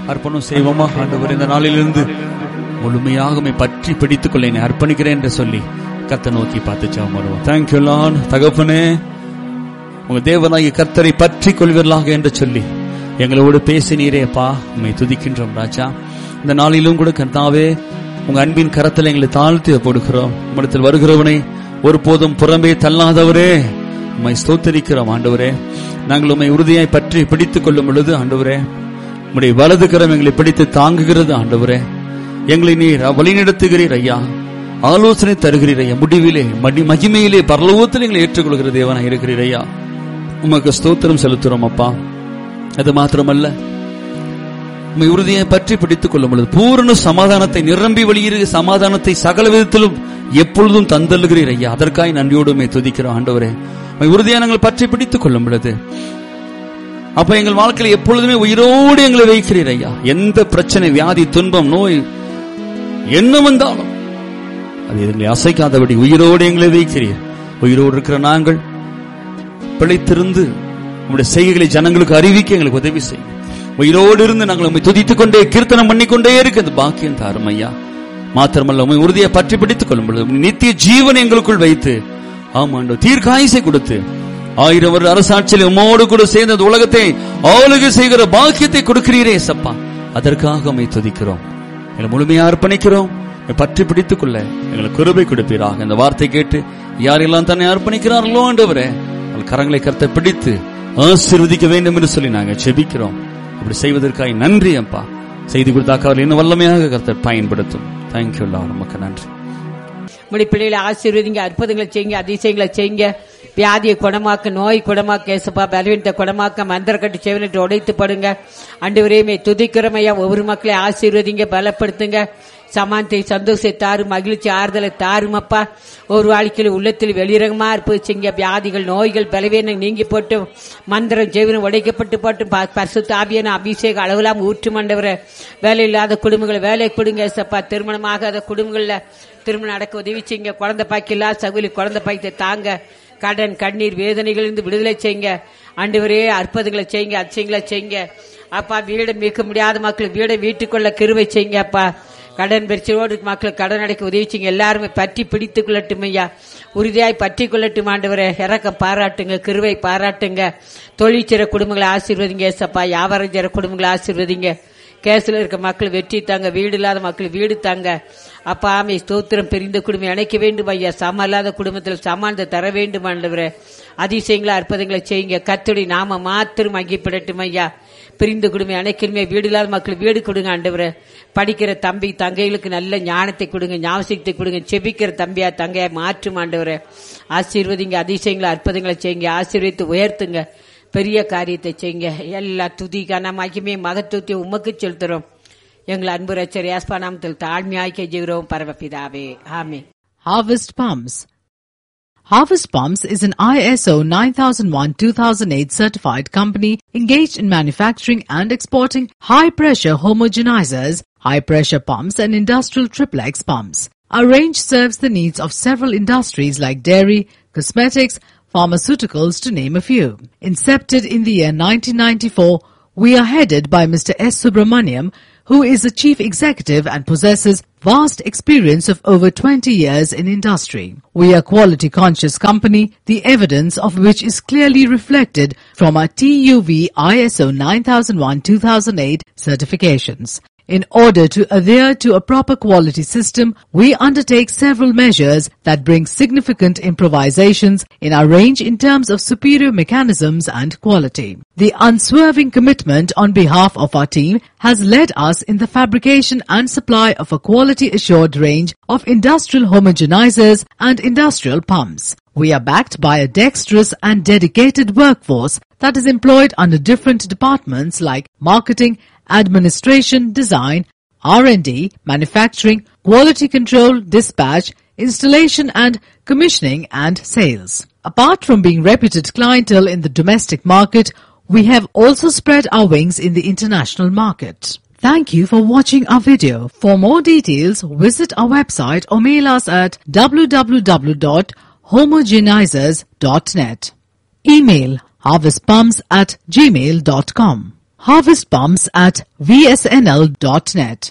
அர்ப்பணம் செய்வோமா ஆண்டவர் இந்த நாளிலிருந்து முழுமையாக உம்மை பற்றி பிடித்துக் கொள்ள என்னை அர்ப்பணிக்கிறேன் என்று சொல்லி கத்த நோக்கி பார்த்து ஜெபம் வருவோம் தேங்க்யூ லான் தகப்பனே உங்க தேவனாகிய கர்த்தரை பற்றி கொள்வீர்களாக என்று சொல்லி எங்களோடு பேசினீரேப்பா உண்மை துதிக்கின்றோம் ராஜா இந்த நாளிலும் கூட கர்த்தாவே உங்க அன்பின் கரத்தில் எங்களை தாழ்த்தி போடுகிறோம் உம்மிடத்தில் வருகிறவனை ஒருபோதும் புறம்பே தள்ளாதவரே உம்மை ஸ்தோத்தரிக்கிறோம் ஆண்டவரே நாங்கள் உம்மை உறுதியாய் பற்றி பிடித்துக் கொள்ளும் பொழுது ஆண்டவரே உம்முடைய வலது கரம் எங்களை பிடித்து தாங்குகிறது ஆண்டவரே எங்களை நீர் வழிநடத்துகிறீர் ஐயா ஆலோசனை தருகிறீர் ஐயா முடிவிலே மடி மகிமையிலே பரலோகத்தில் எங்களை ஏற்றுக்கொள்கிற தேவனாக இருக்கிறீர் ஐயா உமக்கு ஸ்தோத்திரம் செலுத்துறோம் அப்பா அது மாத்திரமல்ல உம்மை உறுதியை பற்றி பிடித்துக் கொள்ளும் பொழுது பூரண சமாதானத்தை நிரம்பி வழியிற சமாதானத்தை சகல விதத்திலும் எப்பொழுதும் தந்தல்கிறீர் ஐயா அதற்காய் நன்றியோடு உம்மை துதிக்கிறோம் ஆண்டவரே உம்மை உறுதியை நாங்கள் பற்றி பிடித்துக் கொள்ளும் பொழுது அப்ப எங்கள் வாழ்க்கையில் எப்பொழுதுமே உயிரோடு எங்களை வைக்கிறீர் ஐயா எந்த பிரச்சனை வியாதி துன்பம் நோய் என்ன வந்தாலும் அது எங்களை அசைக்காதபடி உயிரோடு எங்களை வைக்கிறீர் உயிரோடு இருக்கிற நாங்கள் பிழைத்திருந்து உங்களுடைய செய்கைகளை ஜனங்களுக்கு அறிவிக்க எங்களுக்கு உதவி செய்யும் உயிரோடு இருந்து நாங்கள் உண்மை துதித்துக் கொண்டே கீர்த்தனம் பண்ணிக்கொண்டே இருக்கு அந்த பாக்கியம் தாரும் ஐயா மாத்திரமல்ல உண்மை உறுதியை பற்றி பிடித்துக் கொள்ளும் பொழுது உம்முடைய நித்திய ஜீவன் எங்களுக்குள் வைத்து ஆமாண்டோ தீர்க்காயுசை கொடுத்து ஆயிரம் வருட அரசாட்சியில் உம்மோடு கூட சேர்ந்த இந்த உலகத்தை ஆளுகை செய்கிற பாக்கியத்தை கொடுக்கிறீரே சப்பா அதற்காக உம்மை துதிக்கிறோம் எங்களை முழுமையா அர்ப்பணிக்கிறோம் உம்மை பற்றி பிடித்துக் கொள்ள எங்களுக்கு கிருபை கொடுப்பீராக இந்த வார்த்தை கேட்டு யாரெல்லாம் தன்னை அர்ப்பணிக்கிறார்களோ ஆண்டவரே அவள் கரங்களை கருத்தை பிடித்து ஆசீர்வதிக்க வேண்டும் என்று சொல்லி நாங்கள் செபிக்கிறோம் அப்படி செய்வதற்காக நன்றி அப்பா செய்தி கொடுத்தாக்க அவர் இன்னும் வல்லமையாக கருத்தை பயன்படுத்தும் தேங்க்யூ நமக்கு நன்றி உங்களுடைய பிள்ளைகளை ஆசீர்வதிங்க அற்புதங்களை செய்யுங்க அதிசயங்களை செய்யுங்க வியாதியை குணமாக்க நோய் குணமாக்க ஏசப்பா பலவீனத்தை குணமாக்க மந்திர கட்டு செவனிட்டு உடைத்து படுங்க அண்டு வரையுமே துதிக்கிறோம் ஐயா ஒவ்வொரு மக்களை ஆசீர்வதிங்க பலப்படுத்துங்க சமானத்தை சந்தோஷத்தை தாரு மகிழ்ச்சி ஆறுதலை தாருமப்பா ஒரு வாழ்க்கையில் உள்ளத்தில் வெளிரகமா இருப்பிச்சிங்க வியாதிகள் நோய்கள் பலவீனம் நீங்கி போட்டு மந்திரம் ஜெவனம் உடைக்கப்பட்டு போட்டு ப- பரிசுத்த ஆவியான அபிஷேக அளவெல்லாம் ஊற்று மண்டவர வேலை இல்லாத குடும்பங்களை வேலை கொடுங்க ஏசப்பா திருமணமாகாத குடும்பங்கள்ல திருமணம் நடக்க உதவி செய்யுங்க குழந்தை பாய்க்கில்லா சகுலி குழந்தை பாய்க்கத்தை தாங்க கடன் கண்ணீர் வேதனைகளிலிருந்து விடுதலை செய்யுங்க ஆண்டவரே அற்புதங்களை செய்யுங்க அதிசயங்களை செய்யுங்க அப்பா வீடு மீட்க முடியாத மக்கள் வீடை வீட்டுக்குள்ள கிருவை செய்யுங்க அப்பா கடன் பிரச்சனையோடு மக்கள் கடன் அடைக்க உதவி செய்யுங்க எல்லாருமே பற்றி பிடித்துக் கொள்ளட்டும் ஐயா உறுதியாய் பற்றி கொள்ளட்டும் ஆண்டவரே இறக்கம் பாராட்டுங்க கிருவை பாராட்டுங்க தொழிற்சிற குடும்பங்களை ஆசீர்வதிங்க ஏசப்பா வியாபாரம் செய்கிற குடும்பங்களை ஆசீர்வதிங்க கேஸ்ல இருக்க மக்கள் வெற்றி தாங்க வீடு இல்லாத மக்கள் வீடு தாங்க அப்பா ஆமை ஸ்தோத்திரம் பிரிந்த குடும்பம் இணைக்க வேண்டும் ஐயா சம இல்லாத குடும்பத்தில் சமானத்தை தர வேண்டும் ஆண்டவரே அதிசயங்களா அற்புதங்களை செய்யுங்க கத்துடி நாம மாத்திரம் அங்கிப்படட்டும் ஐயா பிரிந்த குடும்பம் அணைக்கணுமே வீடு இல்லாத மக்கள் வீடு கொடுங்க ஆண்டவரே படிக்கிற தம்பி தங்கைகளுக்கு நல்ல ஞானத்தை கொடுங்க ஞாபகத்தை கொடுங்க செபிக்கிற தம்பியா தங்கையா மாற்றும் ஆண்டவரே ஆசீர்வதிங்க அதிசயங்களை அற்புதங்களை செய்யுங்க ஆசீர்வதித்து உயர்த்துங்க பெரிய காரியத்தை செய்யுங்க எல்லா துதி கனமாக்கியுமே மகத்துவத்தை உமக்கு செலுத்துறோம் எங்கள் அன்பு ரச்சர் யாஸ்பா நாமத்தில் தாழ்மையாக்கி ஜீவிரோம் பரமபிதாவே ஆமே Harvest Palms. Harvest Palms is an ISO 9001-2008 certified company engaged in manufacturing and exporting high-pressure homogenizers, high-pressure pumps and industrial triplex pumps. Our range serves the needs of several industries like dairy, cosmetics, pharmaceuticals to name a few. Incepted in the year 1994, we are headed by Mr. S. Subramaniam, who is the chief executive and possesses vast experience of over 20 years in industry. We are quality conscious company, the evidence of which is clearly reflected from our TUV ISO 9001-2008 certifications. In order to adhere to a proper quality system, we undertake several measures that bring significant improvisations in our range in terms of superior mechanisms and quality. The unswerving commitment on behalf of our team has led us in the fabrication and supply of a quality assured range of industrial homogenizers and industrial pumps. We are backed by a dexterous and dedicated workforce that is employed under different departments like marketing, administration, design, R&D, manufacturing, quality control, dispatch, installation and commissioning and sales. Apart from being reputed clientele in the domestic market, we have also spread our wings in the international market. Thank you for watching our video. For more details, visit our website or mail us at www.homogenizers.net. Email harvestpumps at gmail.com. Harvest Palms at vsnl.net.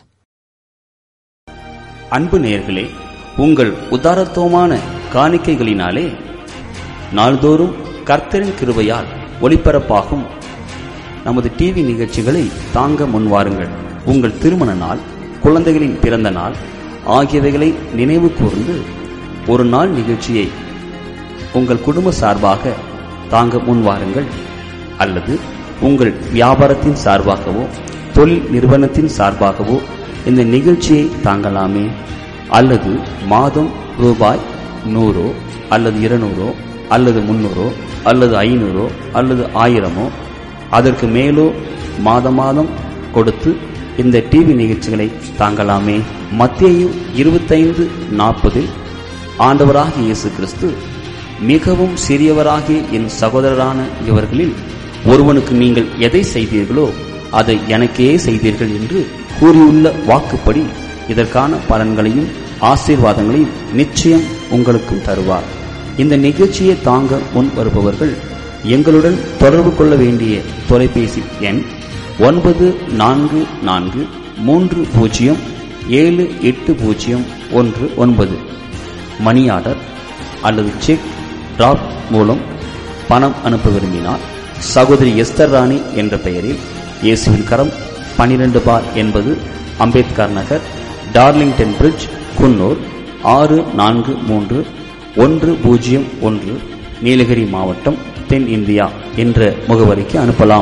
அன்பு நேயர்களே உங்கள் உதாரத்துவமான காணிக்கைகளினாலே நாள்தோறும் கர்த்தரின் கிருபையால் ஒளிபரப்பாகும் நமது TV நிகழ்ச்சிகளை தாங்க முன்வாருங்கள் உங்கள் திருமண நாள் குழந்தைகளின் பிறந்த நாள் ஆகியவைகளை நினைவு கூர்ந்து ஒரு நாள் நிகழ்ச்சியை உங்கள் குடும்ப சார்பாக தாங்க முன்வாருங்கள் அல்லது உங்கள் வியாபாரத்தின் சார்பாகவோ தொழில் நிறுவனத்தின் சார்பாகவோ இந்த நிகழ்ச்சியை தாங்கலாமே அல்லது மாதம் ரூபாய் நூறோ அல்லது இருநூறோ அல்லது முன்னூறோ அல்லது ஐநூறோ அல்லது ஆயிரமோ அதற்கு மேலோ மாத மாதம் கொடுத்து இந்த டிவி நிகழ்ச்சிகளை தாங்கலாமே மத்திய இருபத்தைந்து நாற்பதில் ஆண்டவராகிய இயேசு கிறிஸ்து மிகவும் சிறியவராகிய என் சகோதரரான இவர்களில் ஒருவனுக்கு நீங்கள் எதை செய்தீர்களோ அதை எனக்கே செய்தீர்கள் என்று கூறியுள்ள வாக்குப்படி இதற்கான பலன்களையும் ஆசீர்வாதங்களையும் நிச்சயம் உங்களுக்கும் தருவார் இந்த நிகழ்ச்சியை தாங்க முன் வருபவர்கள் எங்களுடன் தொடர்பு கொள்ள வேண்டிய தொலைபேசி எண் ஒன்பது நான்கு நான்கு மூன்று பூஜ்ஜியம் ஏழு எட்டு பூஜ்ஜியம் ஒன்று ஒன்பது மணி ஆர்டர் அல்லது செக் டிராப் மூலம் பணம் அனுப்ப விரும்பினால் சகோதரி எஸ்தர் ராணி என்ற பெயரில் இயேசுவின் கரம் பனிரெண்டு பார் என்பது அம்பேத்கர் நகர் டார்லிங்டன் பிரிட்ஜ் குன்னூர் ஆறு நான்கு மூன்று ஒன்று பூஜ்ஜியம் ஒன்று நீலகிரி மாவட்டம் தென் இந்தியா என்ற முகவரிக்கு அனுப்பலாம்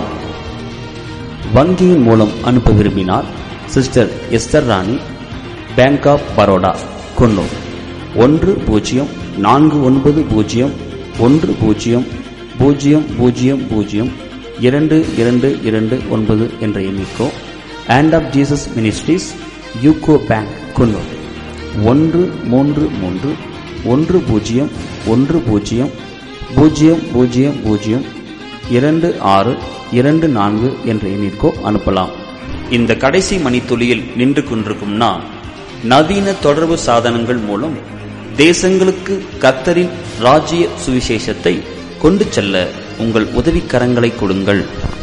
வங்கியின் மூலம் அனுப்ப விரும்பினால் sister Esther Rani bank of Baroda Coonoor ஒன்று பூஜ்ஜியம் நான்கு ஒன்பது பூஜ்ஜியம் ஒன்று பூஜ்ஜியம் பூஜ்ஜியம் பூஜ்ஜியம் பூஜ்ஜியம் இரண்டு இரண்டு இரண்டு ஒன்பது என்ற எண்ணிக்கோ and of Jesus ministries UCO bank Coonoor ஒன்று மூன்று மூன்று ஒன்று பூஜ்ஜியம் ஒன்று பூஜ்ஜியம் பூஜ்ஜியம் பூஜ்ஜியம் பூஜ்ஜியம் இரண்டு ஆறு இரண்டு நான்கு என்ற எண்ணிற்கோ அனுப்பலாம் இந்த கடைசி மணித்துளியில் நின்று கொண்டிருக்கும் நான் நவீன தொடர்பு சாதனங்கள் மூலம் தேசங்களுக்கு கத்தரின் ராஜ்ய சுவிசேஷத்தை கொண்டு செல்ல உங்கள் உதவிக்கரங்களை கொடுங்கள்